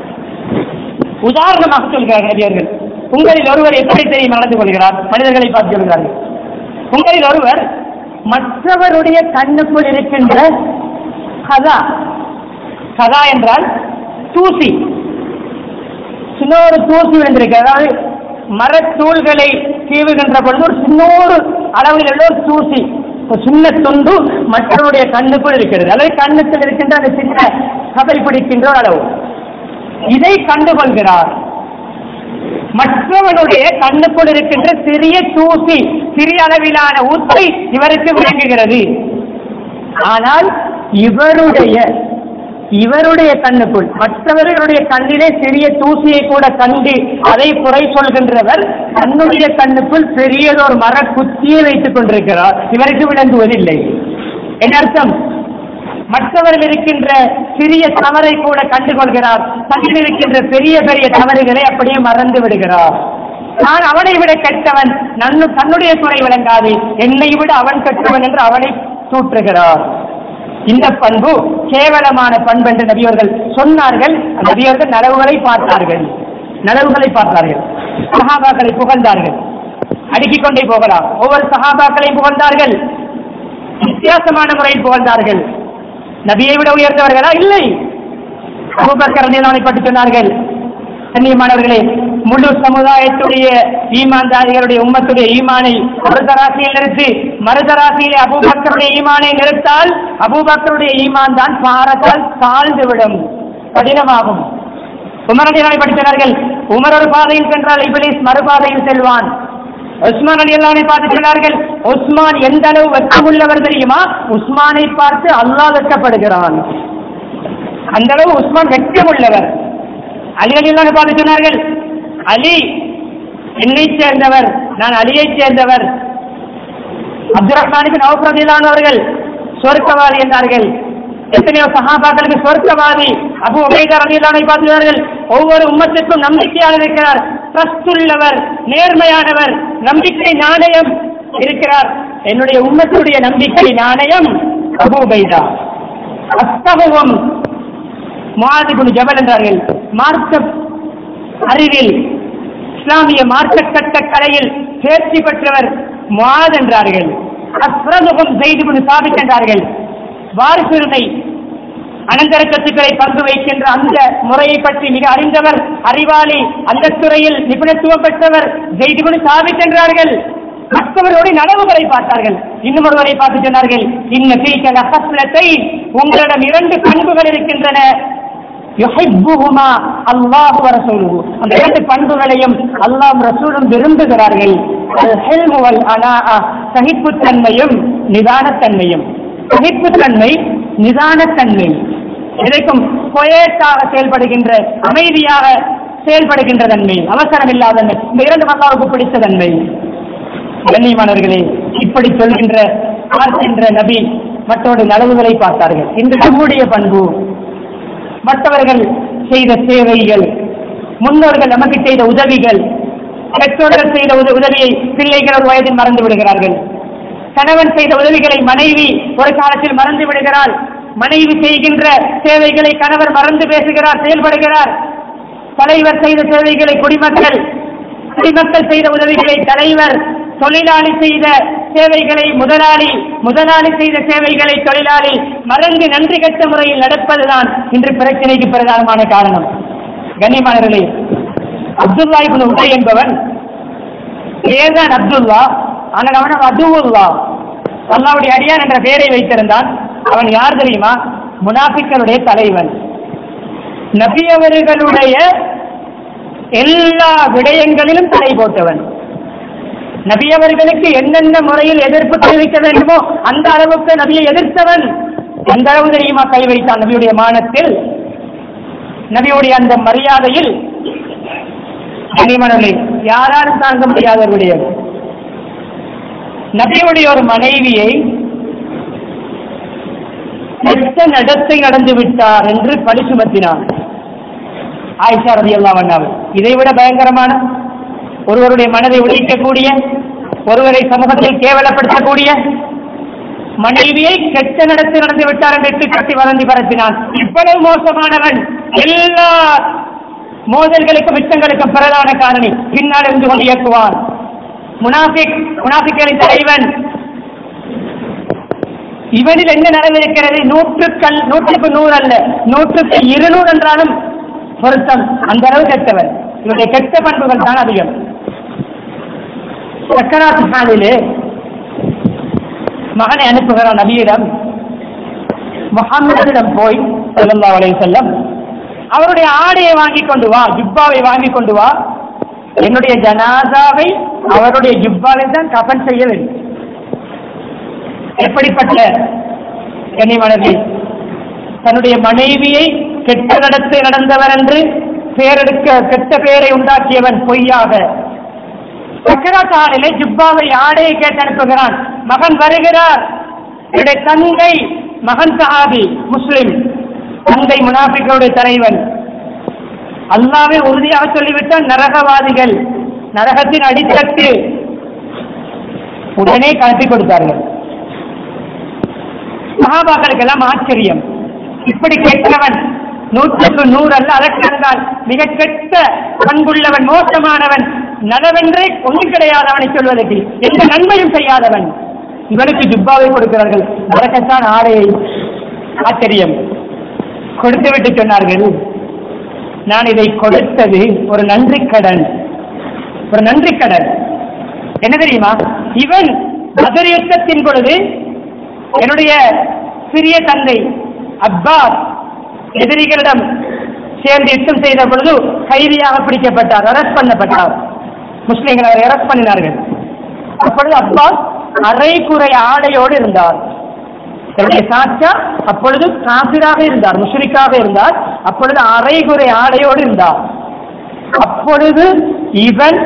உதாரணமாக சொல்கிறார்கள் நபியர்கள் உங்களில் ஒருவர் எப்படி தெரியும் நடந்து கொள்கிறார் மனிதர்களை பார்த்து சொல்கிறார்கள் உங்களில் ஒருவர் மற்றவருடைய கண்ணுக்குள் இருக்கின்ற கதா கதா என்றால் தூசி சின்ன ஒரு தூசி விழுந்திருக்கு அதாவது மரத்தூள்களை சீவுகின்ற பொழுது ஒரு சின்ன ஒரு அளவில் உள்ள ஒரு தூசி ஒரு சின்ன துண்டு மற்றவருடைய கண்ணுக்குள் இருக்கிறது அல்லது கண்ணுக்குள் இருக்கின்ற அந்த சின்ன கதை பிடிக்கின்ற ஒரு அளவு இதை கண்டுகொள்கிறார் மற்றவனுடைய கண்ணுக்குள் இருக்கின்ற சிறிய தூசி சிறிய அளவிலான ஊத்தை இவருக்கு விளங்குகிறது ஆனால் இவருடைய இவருடைய கண்ணுக்குள் மற்றவர்களுடைய கண்ணிலே சிறிய தூசியை கூட கண்டு அதை குறை சொல்கின்றவர் தன்னுடைய கண்ணுக்குள் பெரியதொரு மர குத்தியை வைத்துக் கொண்டிருக்கிறார் இவருக்கு விளங்குவதில்லை என்ன அர்த்தம் மற்றவர்கள் இருக்கின்ற சிறிய தவறை கூட கண்டுகொள்கிறார் தன்னில் இருக்கின்ற பெரிய பெரிய தவறுகளை அப்படியே மறந்து விடுகிறார் நான் அவனை விட கெட்டவன் நன்னு தன்னுடைய குறை விளங்காது என்னை விட அவன் கெட்டவன் என்று அவனை தூற்றுகிறார் இந்த பண்பு கேவலமான பண்பு என்று நபியவர்கள் சொன்னார்கள் நபியவர்கள் நலவுகளை பார்த்தார்கள் நலவுகளை பார்த்தார்கள் சஹாபாக்களை புகழ்ந்தார்கள் அடுக்கிக் கொண்டே போகலாம் ஒவ்வொரு சஹாபாக்களையும் புகழ்ந்தார்கள் வித்தியாசமான முறையில் புகழ்ந்தார்கள் நபியை விட உயர்ந்தவர்களா இல்லை அபூபக்கர் ரலியல்லாஹு அன்ஹு பற்றி சொன்னார்கள் கண்ணியமானவர்களே முழு சமுதாயத்துடைய ஈமான்தாரிகளுடைய உம்மத்துடைய ஈமானை மருதராசியில் நிறுத்தி மருதராசியிலே அபூபக்கருடைய ஈமானை நிறுத்தால் அபூபக்கருடைய ஈமான் தான் பாரத்தால் தாழ்ந்து விடும் கடினமாகும் உமர் அலியலானை படித்தார்கள் உமர் ஒரு பாதையில் சென்றால் இபிலிஸ் மறுபாதையில் செல்வான் உஸ்மான் அலி அல்லானை பார்த்து சொன்னார்கள் உஸ்மான் எந்த அளவு வெட்கமுள்ளவர் தெரியுமா உஸ்மானை பார்த்து அல்லாஹ் வெட்கப்படுகிறான் அந்த அளவு உஸ்மான் வெட்கமுள்ளவர் அலி அலி அல்லானை பார்த்து சொன்னார்கள் அலி என்னை சேர்ந்தவர் நான் அலியைச் சேர்ந்தவர் அப்துல் ரஹ்மானுக்கு நவபிரதியிலான அவர்கள் சொர்க்கவாதி என்றார்கள் எத்தனையோ சகாபாக்களுக்கு சொர்க்கவாதி அபு உபைதா ரலியல்லாஹு அன்ஹு பார்க்கிறார்கள் ஒவ்வொரு உம்மத்திற்கும் நம்பிக்கையாக இருக்கிறார் ட்ரஸ்ட் உள்ளவர் நேர்மையானவர் நம்பிக்கை நாணயம் இருக்கிறார் என்னுடைய உம்மத்துடைய நம்பிக்கை நாணயம் அபு உபைதா அஸ்தகுவம் முஆதிபுன் ஜபல் என்றார்கள் மார்க்க அறிவில் இஸ்லாமிய மார்க்க சட்ட கலையில் தேர்ச்சி பெற்றவர் முஆத் என்றார்கள் அஸ்ரதுகம் செய்துபின் சாபித் என்றார்கள் வாரிசுரிமை அனந்தர சொத்துக்களை பங்கு வைக்கின்ற அந்த முறையை பற்றி மிக அறிந்தவர் அறிவாளி அந்த துறையில் நிபுணத்துவம் பெற்றவர் செய்துபின் சாபித் என்றார்கள் மற்றவர்களுடைய நனவுகளை பார்த்தார்கள் இன்னும் ஒருவரை பார்த்து சொன்னார்கள் இன்ன பீக்கல் அகஸ்லத்தை உங்களிடம் இரண்டு பண்புகள் இருக்கின்றன யுஹிப்புஹுமா அல்லாஹு வ ரசூலுஹு அந்த இரண்டு பண்புகளையும் அல்லாஹ் ரசூலும் விரும்புகிறார்கள் அல் ஹில்மு வல் அனாஅ சகிப்புத்தன்மையும் நிதானத்தன்மையும் சகிப்புத்தன்மை நிதானத்தன்மை எதைக்கும் கொயேட்டாக செயல்படுகின்ற அமைதியாக செயல்படுகின்ற தன்மை அவசரம் இல்லாத தன்மை இந்த இரண்டு அல்லாவுக்கு பிடித்த தன்மை கண்ணியமானவர்களே இப்படி சொல்கின்ற பார்க்கின்ற நபி மற்றொரு நலவுகளை பார்த்தார்கள் இன்று நம்முடைய பண்பு மற்றவர்கள் செய்த சேவைகள் முன்னோர்கள் நமக்கு செய்த உதவிகள் பெற்றோர்கள் செய்த உத- உதவியை பிள்ளைகள் ஒரு வயதில் மறந்து விடுகிறார்கள் கணவன் செய்த உதவிகளை மனைவி ஒரு காலத்தில் மறந்து விடுகிறாள் மனைவி செய்கின்ற சேவைகளை கணவர் மறந்து பேசுகிறார் செயல்படுகிறார் தலைவர் செய்த சேவைகளை குடிமக்கள் குடிமக்கள் செய்த உதவிகளை தலைவர் தொழிலாளி செய்த சேவைகளை முதலாளி முதலாளி செய்த சேவைகளை தொழிலாளி மறந்து நன்றி கட்ட முறையில் நடப்பதுதான் இன்று பிரச்சனைக்கு பிரதானமான காரணம் கண்ணியமானவர்களே அப்துல்லா இப்னு உபை என்பவன் பேர்தான் அப்துல்லா ஆனால் அவன் அதுவுல்லா அல்லாவுடைய அடியான் என்ற பெயரை வைத்திருந்தான் அவன் யார் தெரியுமா முனாஃபிக்களுடைய தலைவன் நபி அவர்களுடைய எல்லா விடயங்களிலும் தடை போட்டவன் நபி அவர்களுக்கு என்னென்ன முறையில் எதிர்ப்பு தெரிவிக்க வேண்டுமோ அந்த அளவுக்கு நபியை எதிர்த்தவன் எந்த அளவு தெரியுமா கை வைத்தான் நபியுடைய மானத்தில் நபியுடைய அந்த மரியாதையில் கனிமணலை யாராலும் தாங்க முடியாத விடயம் நபியுடைய ஒரு மனைவியை கெட்ட நடத்தை நடந்து விட்டார் என்று பழி சுமத்தினார் ஆயிஷா ரதி அல்லாவண்ணாவர் இதை விட பயங்கரமான ஒருவருடைய மனதை ஒழிக்கக்கூடிய ஒருவரை சமூகத்தில் கேவலப்படுத்தக்கூடிய மனைவியை கெட்ட நடத்தி நடந்து விட்டார் என்று எட்டு கட்டி வளர்ந்து பரப்பினான் இவ்வளவு மோசமானவன் எல்லா மோதல்களுக்கும் மிச்சங்களுக்கும் பிரதான காரணி பின்னால் இருந்து கொண்டு இயக்குவான் முனாஃபிக் முனாஃபிக்களின் தலைவன் இவனில் என்ன நடந்திருக்கிறது நூற்றுக்கள் நூற்றுக்கு நூறு அல்ல நூற்றுக்கு இருநூறு என்றாலும் பொருத்தம் அந்த அளவு கெட்டவன் இவருடைய கெட்ட பண்புகள் தான் அதிகம் சக்கராத்து சாலிலே மகனை அனுப்புகிறான் நபியிடம் முகம்மதிடம் போய் ஸல்லல்லாஹு அலைஹி வஸல்லம் அவருடைய ஆடையை வாங்கி கொண்டு வா ஜுப்பாவை வாங்கி கொண்டு வா என்னுடைய ஜனாசாவை அவருடைய ஜுப்பாவில் தான் கபன் செய்ய வேண்டும் எப்படிப்பட்ட கனிமணவி தன்னுடைய மனைவியை கெட்ட நடத்தை நடந்தவர் என்று பெயரெடுக்க கெட்ட பெயரை உண்டாக்கியவன் பொய்யாக சக்கராத்தாளிலே ஜுப்பாவை ஆடையை கேட்டு அனுப்புகிறான் மகன் வருகிறார் என்னுடைய தந்தை மகன் சஹாபி முஸ்லிம் தந்தை முனாஃபிகளுடைய தலைவன் அல்லாவே உறுதியாக சொல்லிவிட்டால் நரகவாதிகள் நரகத்தின் அடித்தட்டு உடனே கலப்பி கொடுத்தார்கள் சகாபாக்களுக்கெல்லாம் ஆச்சரியம் இப்படி கெட்டவன் நூற்றுக்கு நூறு அல்ல அதற்கென்றால் மிக கெட்ட பண்புள்ளவன் மோசமானவன் நலவென்றே ஒன்று கிடையாதவனை சொல்வதற்கு எந்த நன்மையும் செய்யாதவன் இவனுக்கு ஜுப்பாவை கொடுக்கிறார்கள் அதற்கத்தான் ஆடையை ஆச்சரியம் கொடுத்து விட்டு சொன்னார்கள் நான் இதை கொடுத்தது ஒரு நன்றி கடன் ஒரு நன்றி கடன் என்ன தெரியுமா இவன் பதர் யுத்தத்தின் பொழுது என்னுடைய சிறிய தந்தை அப்பாஸ் எதிரிகளிடம் சேர்ந்து யுத்தம் செய்த பொழுது கைதியாக பிடிக்கப்பட்டார் அரெஸ்ட் பண்ணப்பட்டார் முஸ்லிம்கள் அவரை அரெஸ்ட் பண்ணினார்கள் அப்பொழுது அப்பாஸ் அரைக்குறை ஆடையோடு இருந்தார் என்னுடைய சாச்சா அப்பொழுது காபிராக இருந்தார் முஷ்ரிக்காக இருந்தார் அப்பொழுது அரைகுறை ஆடையோடு இருந்தார் அப்பொழுது இவன்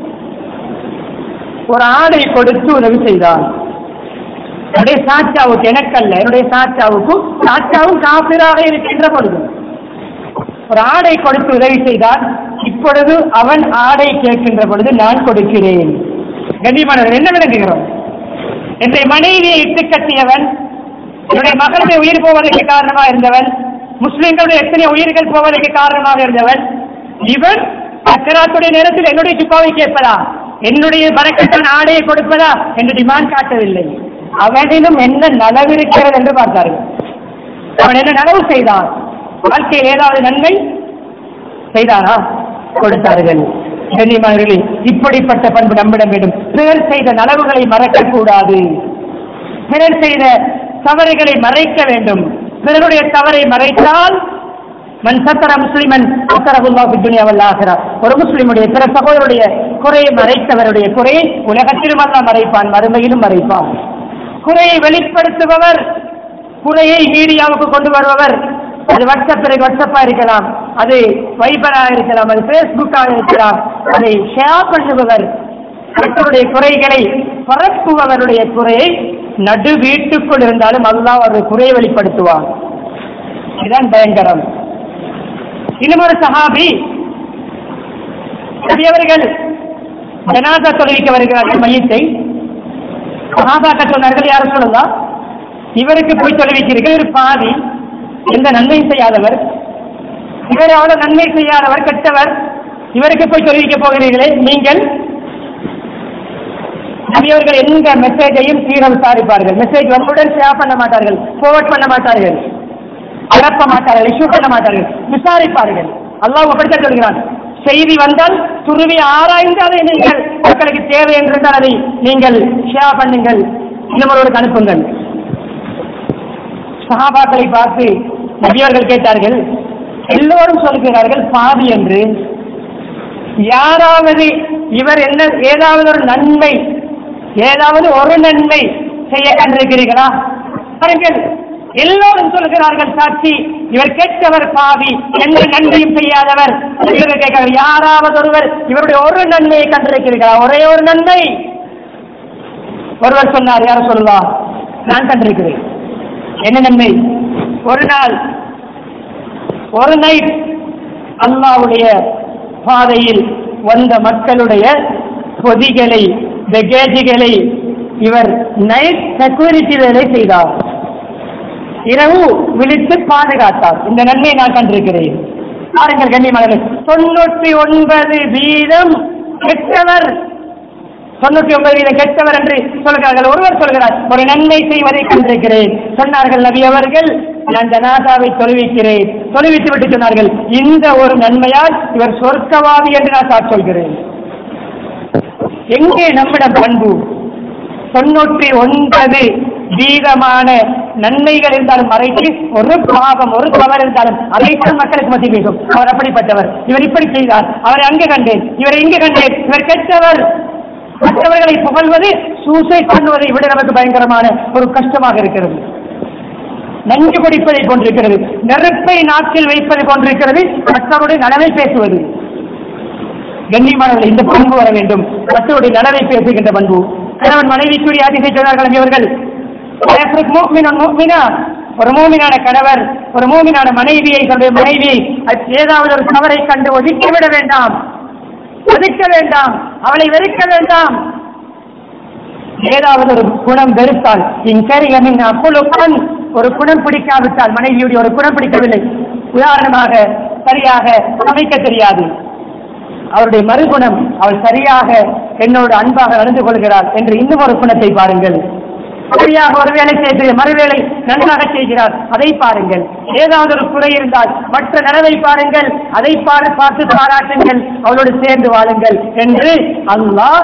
ஒரு ஆடை கொடுத்து உதவி செய்தான் என்னுடைய சாச்சாவுக்கு எனக்கல்ல என்னுடைய சாச்சாவுக்கும் சாச்சாவும் காபிராக இருக்கின்ற பொழுது ஒரு ஆடை கொடுத்து உதவி செய்தால் இப்பொழுது அவன் ஆடை கேட்கின்ற பொழுது நான் கொடுக்கிறேன் கண்ணியமானவர் என்ன விளங்குகிறோம் என்னுடைய மனைவியை இட்டு கட்டியவன் என்னுடைய மகளுடைய உயிர் போவதற்கு காரணமாக இருந்தவன் முஸ்லிம்களுடைய எத்தனை உயிர்கள் போவதற்கு காரணமாக இருந்தவன் இவன் அக்கராத்துடைய நேரத்தில் என்னுடைய துப்பாவை கேட்பதா என்னுடைய பறக்கத்தின் ஆடையை கொடுப்பதா என்று டிமாண்ட் காட்டவில்லை அவனிலும் என்ன நலவு இருக்கிறது என்று பார்த்தார்கள் அவன் என்ன நலவு செய்தான் வாழ்க்கையில் ஏதாவது நன்மை செய்தானா கொடுத்தார்கள் கண்ணியமானவர்களே இப்படிப்பட்ட பண்பு நம்மிடம் வேண்டும் பிறர் செய்த நலவுகளை மறக்கக்கூடாது பிறர் செய்த தவறுகளை மறைக்க வேண்டும் பிறருடைய தவறை மறைத்தால் மன் சத்தர முஸ்லிமன் சத்தரகுல்லாஹு துனியாவல் ஆகிறா ஒரு முஸ்லிமுடைய பிற சகோதரருடைய குறையை மறைத்தவருடைய குறையை உலகத்திலும் அல்ல மறைப்பான் மறுமையிலும் மறைப்பான் குறையை வெளிப்படுத்துபவர் குறையை மீடியாவுக்கு கொண்டு வருபவர் அது வாட்ஸ்அப் வாட்ஸ்அப்பா இருக்கலாம் அது வைபரா இருக்கலாம் அது பேஸ்புக்காக இருக்கலாம் அதை ஷேர் பண்ணுபவர் மற்றவருடைய குறைகளை பரப்புபவருடைய குறையை நடு வீட்டுக்குள் இருந்தாலும் அல்லாஹ் அவருடைய குறையை வெளிப்படுத்துவான் இதுதான் பயங்கரம் இன்னும் ஒரு சஹாபி பெரியவர்கள் ஜனாதா தொழுவிக்க வருகிறார்கள் மையத்தை சஹாபாக்கள் சொன்னார்கள் யாரும் சொல்லலாம் இவருக்கு போய் தொலைவிக்கிறீர்கள் ஒரு பாதி எந்த நன்மையும் செய்யாதவர் இவர் அவ்வளவு நன்மை செய்யாதவர் கெட்டவர் இவருக்கு போய் தொலைவிக்க போகிறீர்களே நீங்கள் நபியவர்கள் எந்த மெசேஜையும் சீர விசாரிப்பார்கள் மெசேஜ் வந்தவுடன் ஷேர் பண்ண மாட்டார்கள் forward பண்ண மாட்டார்கள் அனுப்ப மாட்டார்கள் இஷ்யூ பண்ண மாட்டார்கள் விசாரிப்பார்கள் அல்லாஹ் அப்படித்தான் சொல்கிறான் செய்தி வந்தால் துருவி ஆராய்ந்து அதை நீங்கள் மக்களுக்கு தேவை என்றிருந்தால் அதை நீங்கள் ஷேர் பண்ணுங்கள் இன்னொருவருக்கு அனுப்புங்கள் சஹாபாக்களை பார்த்து நபியவர்கள் கேட்டார்கள் எல்லோரும் சொல்கிறார்கள் பாதி என்று யாராவது இவர் என்ன ஏதாவது ஒரு நன்மை ஏதாவது ஒரு நன்மை செய்ய கண்டிருக்கிறீர்களா பாருங்கள் எல்லோரும் சொல்கிறார்கள் சாட்சி இவர் கெட்டவர் பாவி எந்த நன்மையும் செய்யாதவர் இவர்கள் கேட்கிறார் யாராவது ஒருவர் இவருடைய ஒரு நன்மையை கண்டிருக்கிறீர்களா ஒரே ஒரு நன்மை ஒருவர் சொன்னார் யார் சொல்லுவா நான் கண்டிருக்கிறேன் என்ன நன்மை ஒரு நாள் ஒரு நைட் அல்லாவுடைய பாதையில் வந்த மக்களுடைய பொதிகளை பெகேஜுகளை இவர் நைட் செக்யூரிட்டி வேலை செய்தார் இரவு விழித்து பாதுகாத்தார் இந்த நன்மையை நான் கண்டிருக்கிறேன் பாருங்கள் கண்ணியமான தொண்ணூற்றி ஒன்பது வீதம் கெட்டவர் தொண்ணூற்றி ஒன்பது வீதம் கெட்டவர் என்று சொல்கிறார்கள் ஒருவர் சொல்கிறார் ஒரு நன்மை செய்வதை கண்டிருக்கிறேன் சொன்னார்கள் நபி அவர்கள் நான் ஜனாதாவை தொழுவிக்கிறேன் தொழுவித்து விட்டு சொன்னார்கள் இந்த ஒரு நன்மையால் இவர் சொர்க்கவாதி என்று நான் சாட்சி சொல்கிறேன் எங்கே நம்மிடம் பண்பு தொண்ணூற்றி ஒன்பது வீதமான நன்மைகள் இருந்தாலும் மறைத்து ஒரு பாவம் ஒரு தவறு இருந்தாலும் அதைத்தான் மக்களுக்கு மத்தியில் பேசும் அவர் அப்படிப்பட்டவர் இவர் இப்படி செய்தார் அவரை அங்கே கண்டேன் இவரை இங்கே கண்டேன் இவர் கெட்டவர் மற்றவர்களை புகழ்வது சூசைட் பண்ணுவதை விட நமக்கு பயங்கரமான ஒரு கஷ்டமாக இருக்கிறது நன்கு குடிப்பதை போன்றிருக்கிறது நெருப்பை நாக்கில் வைப்பது போன்றிருக்கிறது மற்றவருடைய நலவை பேசுவது கண்ணியமானவர்கள் இந்த பண்பு வர வேண்டும் மற்றவருடைய நலவை பேசுகின்ற பண்பு கணவன் மனைவிக்குரிய அதிசை சொன்னார்கள் இவர்கள் ஒரு மூமினான கணவர் ஒரு மூமினான மனைவியை தன்னுடைய மனைவியை ஏதாவது ஒரு தவறை கண்டு ஒதுக்கி விட வேண்டாம் ஒதுக்க வேண்டாம் அவளை வெறுக்க வேண்டாம் ஏதாவது ஒரு குணம் வெறுத்தால் இங்கரிகமின் அப்புலுக்கன் ஒரு குணம் பிடிக்காவிட்டால் மனைவியுடைய ஒரு குணம் பிடிக்கவில்லை உதாரணமாக சரியாக சமைக்க தெரியாது அவருடைய மறுகுணம் அவள் சரியாக என்னோடு அன்பாக நடந்து கொள்கிறாள் என்று இன்னும் ஒரு குணத்தை பாருங்கள் சரியாக ஒரு வேலை செய்து மறுவேளை நன்றாக செய்கிறார் அதை பாருங்கள் ஏதாவது ஒரு குறை இருந்தால் மற்ற நனவை பாருங்கள் அதை பாரு பார்த்து பாராட்டுங்கள் அவளோடு சேர்ந்து வாழுங்கள் என்று அல்லாஹ்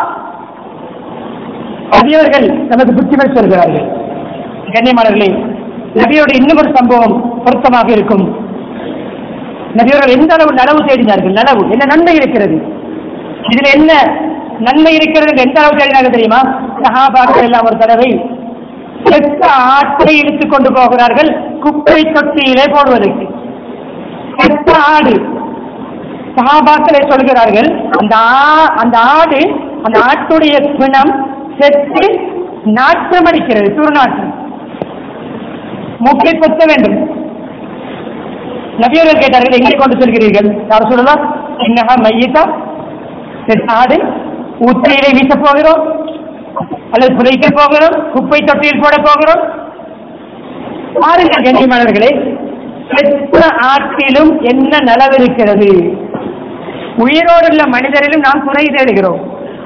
நபியவர்கள் நமக்கு புத்திமல் சொல்கிறார்கள் கண்ணியமானவர்களே நபியோட இன்னும் ஒரு சம்பவம் பொருத்தமாக இருக்கும் நபியவர்கள் எந்த அளவு நனவு தேடினார்கள் நனவு என்ன நன்மை இருக்கிறது இதுல என்ன நன்மை இருக்கிறது என்று எந்த அளவு தேடினார்கள் தெரியுமா சஹாபாக்கள் எல்லாம் ஒரு தடவை செத்த ஆட்டை இழுத்துக் கொண்டு போகிறார்கள் குப்பை தொட்டியிலே போடுவதற்கு செத்த ஆடு சஹாபாக்களை சொல்கிறார்கள் அந்த ஆ- அந்த ஆடு அந்த ஆட்டுடைய பிணம் செத்து நாற்றம் அடிக்கிறது துர்நாற்றம் மூக்கை கொத்த வேண்டும் நபியர்கள் கேட்டார்கள் எங்கே கொண்டு செல்கிறீர்கள் யார் சொல்லலாம் என்னகா மையத்தா செத்த ஆடு ஊற்றியிலே வீச போகிறோம் அல்லது புதைக்க போகிறோம் குப்பை தொட்டியில் போட போகிறோம் பாருங்கள் கண்ணியமானவர்களே செத்த ஆட்டிலும் என்ன நலவு இருக்கிறது உயிரோடுள்ள மனிதரிலும் நாம் குறை தேடுகிறோம்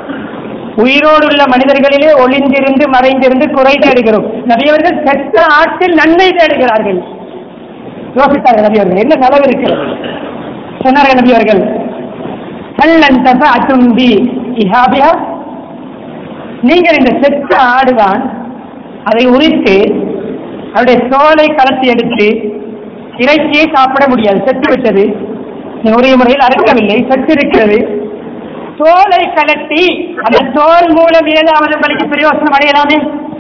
உயிரோடுள்ள மனிதர்களிலே ஒளிந்திருந்து மறைந்திருந்து குறை தேடுகிறோம் நபியவர்கள் செத்த ஆட்டில் நன்மை தேடுகிறார்கள் யோசித்தார்கள் நபியவர்கள் என்ன நலவு இருக்கிறது சொன்னார்கள் நபியவர்கள் கல்லன் தப அத்தும்பி இஹாபியா நீங்கள் இந்த செத்த ஆடுதான் அதை உரித்து அதனுடைய தோலை கலத்தி எடுத்து இறைச்சியை சாப்பிட முடியாது செத்து விட்டது நீ உரிய முறையில் அறுக்கவில்லை செத்து இருக்கிறது தோலை கலட்டி அந்த தோல் மூலம் ஏதாவது உங்களுக்கு பிரயோசனம் அடையலாமே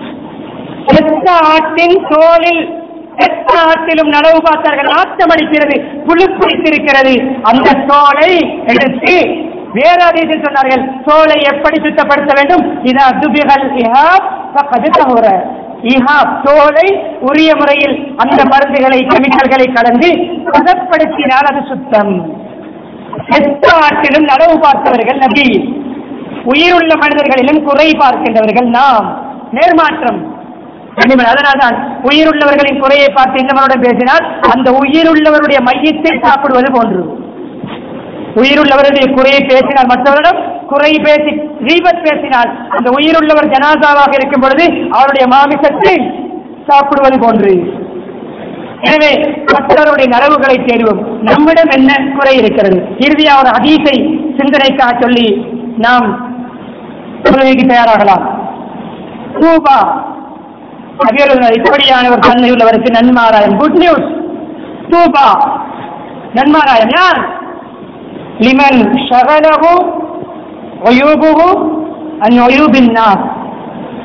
செத்த ஆட்டின் தோலில் செத்த ஆட்டிலும் நனவு பார்த்தார்கள் நாட்டம் அடிக்கிறது புழு பிடித்திருக்கிறது அந்த தோலை எடுத்து வேற அதிசயம் சொன்னார்கள் தோலை எப்படி சுத்தப்படுத்த வேண்டும் இது அதுபிகள் இஹாப் பக்கத்து தகுற இஹாப் தோலை உரிய முறையில் அந்த மருந்துகளை கெமிக்கல்களை கலந்து பதப்படுத்தினால் அது சுத்தம் செத்த ஆட்டிலும் நனவு பார்த்தவர்கள் நபி உயிருள்ள மனிதர்களிலும் குறை பார்க்கின்றவர்கள் நாம் நேர்மாற்றம் அதனால்தான் உயிருள்ளவர்களின் குறையை பார்த்து இன்னவருடன் பேசினால் அந்த உயிருள்ளவருடைய மையத்தை சாப்பிடுவது போன்று உயிருள்ளவருடைய குறையை பேசினால் மற்றவரிடம் குறை பேசி ரீபத் பேசினால் அந்த உயிருள்ளவர் ஜனாதாவாக இருக்கும் பொழுது அவருடைய மாமிசத்தை சாப்பிடுவது போன்று எனவே மற்றவருடைய நலவுகளை தேடுவோம் நம்மிடம் என்ன குறை இருக்கிறது இறுதியா ஒரு அதீசை சிந்தனைக்காக சொல்லி நாம் தொழுகைக்கு தயாராகலாம் ரூபா நபியர்கள் இப்படியான ஒரு தன்மை உள்ளவருக்கு நன்மாராயம் குட் நியூஸ் தூபா நன்மாராயம் யார் லிமன் ஷகலகு ஒயூபுகு அன் ஒயூபின்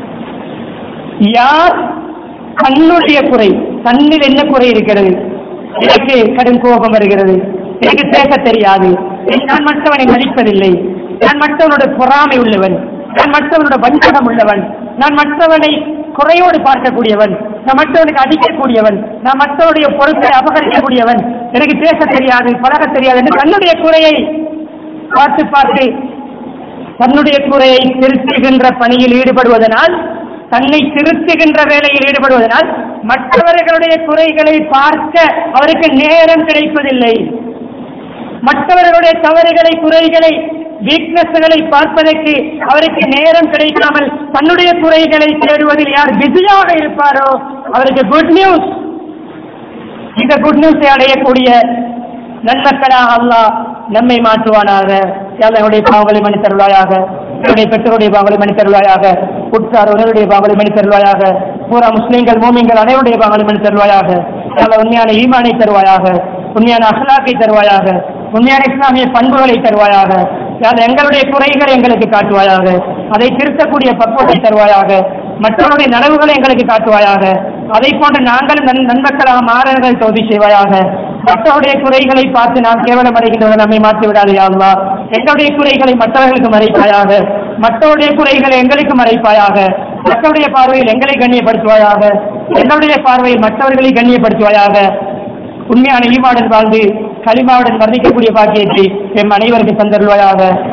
யார் தன்னுடைய குறை தன்னில் என்ன குறை இருக்கிறது எனக்கு கடும் கோபம் வருகிறது எனக்கு பேச தெரியாது நான் மற்றவனை மதிப்பதில்லை நான் மற்றவனோட பொறாமை உள்ளவன் நான் மற்றவனோட வஞ்சகம் உள்ளவன் நான் மற்றவனை குறையோடு பார்க்கக்கூடியவன் நான் மற்றவனுக்கு அடிக்கக்கூடியவன் நான் மற்றவனுடைய பொறுப்பை அபகரிக்கக்கூடியவன் எனக்கு பேச தெரியாது பழக தெரியாது என்று தன்னுடைய குறையை பார்த்து பார்த்து தன்னுடைய குறையை திருத்துகின்ற பணியில் ஈடுபடுவதனால் தன்னை திருத்துகின்ற வேலையில் ஈடுபடுவதனால் மற்றவர்களுடைய குறைகளை பார்க்க அவருக்கு நேரம் கிடைப்பதில்லை மற்றவர்களுடைய தவறுகளை குறைகளை வீக்னஸ்களை பார்ப்பதற்கு அவருக்கு நேரம் கிடைக்காமல் தன்னுடைய குறைகளை தேடுவதில் யார் பிஸியாக இருப்பாரோ அவருக்கு குட் நியூஸ் இந்த குட் நியூஸை அடையக்கூடிய நன்மக்களாக அல்லாஹ் நம்மை மாற்றுவானாக எங்களுடைய பாவங்களை மணி தருவாயாக என்னுடைய பெற்றோருடைய பாவங்களை மணி தருவாயாக உற்றார் உணவுடைய பாவங்களை மணி தருவாயாக பூரா முஸ்லீம்கள் மூமிங்கள் அனைவருடைய பாவங்களை மணி தருவாயாக எங்களை உண்மையான ஈமானை தருவாயாக உண்மையான அகலாக்கை தருவாயாக உண்மையான இஸ்லாமிய பண்புகளை தருவாயாக யார் எங்களுடைய குறைகளை எங்களுக்கு காட்டுவாயாக அதை திருத்தக்கூடிய பக்குவத்தை தருவாயாக மற்றவருடைய நனவுகளை எங்களுக்கு காட்டுவாயாக அதை போன்று நாங்களும் நன் நன்மக்களாக மாறர்கள் தோதி செய்வாயாக மற்றவருடைய குறைகளை பார்த்து நாம் கேவலமடைகின்றவர்கள் நம்மை மாற்றி விடாதே அல்லா எங்களுடைய குறைகளை மற்றவர்களுக்கு மறைப்பாயாக மற்றவருடைய குறைகளை எங்களுக்கு மறைப்பாயாக மற்றவருடைய பார்வையில் எங்களை கண்ணியப்படுத்துவாயாக என்னுடைய பார்வையில் மற்றவர்களை கண்ணியப்படுத்துவாயாக உண்மையான ஈமாடன் வாழ்ந்து களிமாவுடன் வர்ணிக்கக்கூடிய பாக்கியத்தை எம் அனைவருக்கு தந்தருவாயாக